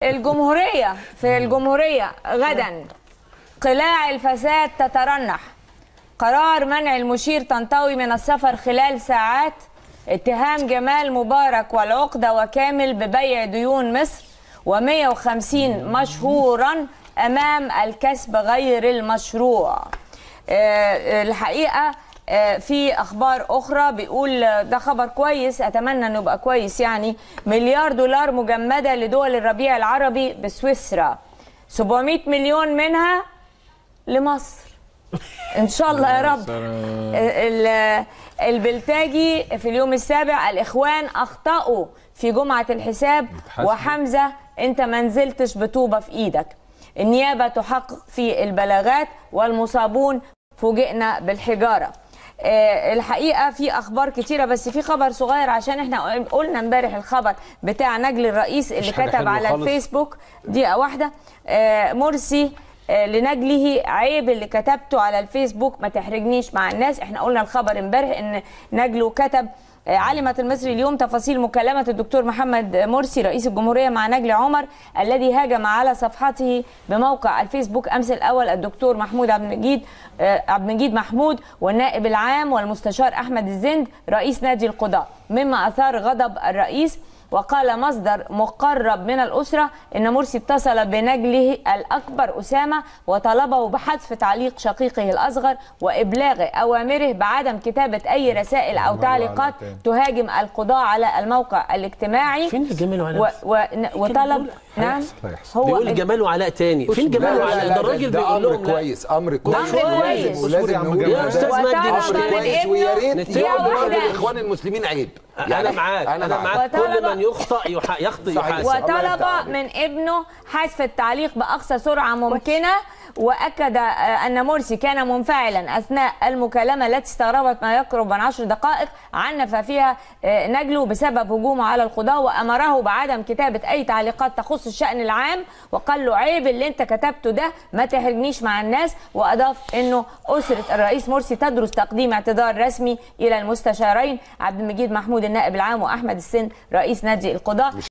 الجمهورية في الجمهورية غدا قلاع الفساد تترنح قرار منع المشير طنطاوي من السفر خلال ساعات اتهام جمال مبارك والعقدة وكامل ببيع ديون مصر و150 مشهورا أمام الكسب غير المشروع آه، الحقيقة آه، في اخبار اخرى بيقول آه، ده خبر كويس اتمنى انه يبقى كويس يعني مليار دولار مجمده لدول الربيع العربي بسويسرا 700 مليون منها لمصر ان شاء الله يا رب ال- البلتاجي في اليوم السابع الاخوان اخطاوا في جمعه الحساب يتحاسبوا. وحمزه انت ما نزلتش بطوبه في ايدك النيابه تحقق في البلاغات والمصابون فوجئنا بالحجاره آه، الحقيقه في اخبار كتيره بس في خبر صغير عشان احنا قلنا امبارح الخبر بتاع نجل الرئيس اللي مش حاجة كتب حلوة على خالص. الفيسبوك دقيقه واحده آه، مرسي آه، لنجله عيب اللي كتبته على الفيسبوك ما تحرجنيش مع الناس احنا قلنا الخبر امبارح ان نجله كتب آه، علمت المصري اليوم تفاصيل مكالمة الدكتور محمد مرسي رئيس الجمهورية مع نجل عمر الذي هاجم على صفحته بموقع الفيسبوك أمس الأول الدكتور محمود عبد المجيد آه، عبد المجيد محمود والنائب العام والمستشار أحمد الزند رئيس نادي القضاء مما أثار غضب الرئيس وقال مصدر مقرب من الأسرة إن مرسي اتصل بنجله الأكبر أسامة وطلبه بحذف تعليق شقيقه الأصغر وإبلاغ أوامره بعدم كتابة أي رسائل أو مرة تعليقات على تاني. تهاجم القضاء على الموقع الاجتماعي فين جمال وعلاء؟ و... و... وطلب بيقول نعم هيحصل. هو بيقول جمال وعلاء تاني فين جمال لا، وعلاء لا، ده الراجل ده بيقول امر لهم لا. كويس امر كويس أمر كويس. ولازم يا عم نقول جمال. يا استاذ وطلب مجدي مش من كويس ابنه ويا ريت نتفق يقعد واحدة. يقول الاخوان المسلمين عيب انا معاك انا, أنا معاك معاك. كل وطلب- من يخطئ يح- يخطئ صحيح. يحاسب الله وطلب يفتح عليك. من ابنه حذف التعليق باقصى سرعه ممكنه واكد آه، ان مرسي كان منفعلا اثناء المكالمه التي استغرقت ما يقرب من عشر دقائق عنف فيها آه، نجله بسبب هجومه على القضاه وامره بعدم كتابه اي تعليقات تخص الشان العام وقال له عيب اللي انت كتبته ده ما تحرجنيش مع الناس واضاف انه اسره الرئيس مرسي تدرس تقديم اعتذار رسمي الى المستشارين عبد المجيد محمود النائب العام واحمد السن رئيس نادي القضاه